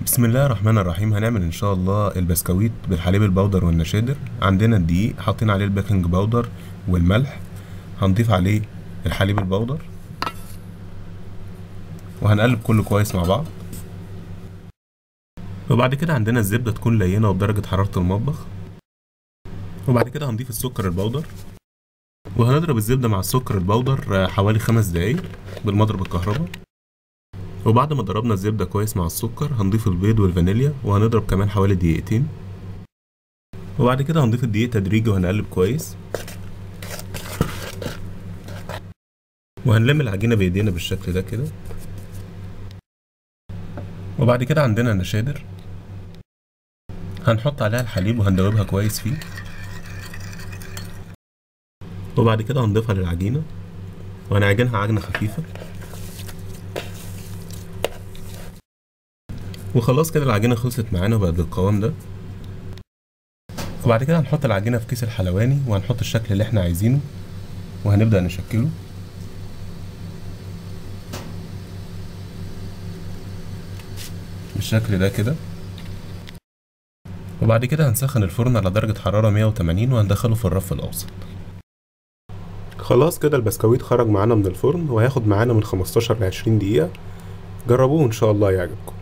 بسم الله الرحمن الرحيم هنعمل ان شاء الله البسكويت بالحليب البودر والنشادر عندنا الدقيق حاطين عليه البيكنج باودر والملح هنضيف عليه الحليب البودر وهنقلب كله كويس مع بعض وبعد كده عندنا الزبدة تكون لينة وبدرجة حرارة المطبخ وبعد كده هنضيف السكر البودر وهنضرب الزبدة مع السكر البودر حوالي خمس دقايق بالمضرب الكهرباء وبعد ما ضربنا الزبدة كويس مع السكر هنضيف البيض والفانيليا وهنضرب كمان حوالي دقيقتين وبعد كده هنضيف الدقيق تدريجي وهنقلب كويس وهنلم العجينة بإيدينا بالشكل ده كده وبعد كده عندنا النشادر هنحط عليها الحليب وهندوبها كويس فيه وبعد كده هنضيفها للعجينة وهنعجنها عجنة خفيفة وخلاص كده العجينة خلصت معانا وبقت بالقوام ده وبعد كده هنحط العجينة في كيس الحلواني وهنحط الشكل اللي احنا عايزينه وهنبدأ نشكله بالشكل ده كده وبعد كده هنسخن الفرن على درجة حرارة 180 وهندخله في الرف الأوسط خلاص كده البسكويت خرج معانا من الفرن وهياخد معانا من 15 ل 20 دقيقة جربوه إن شاء الله يعجبكم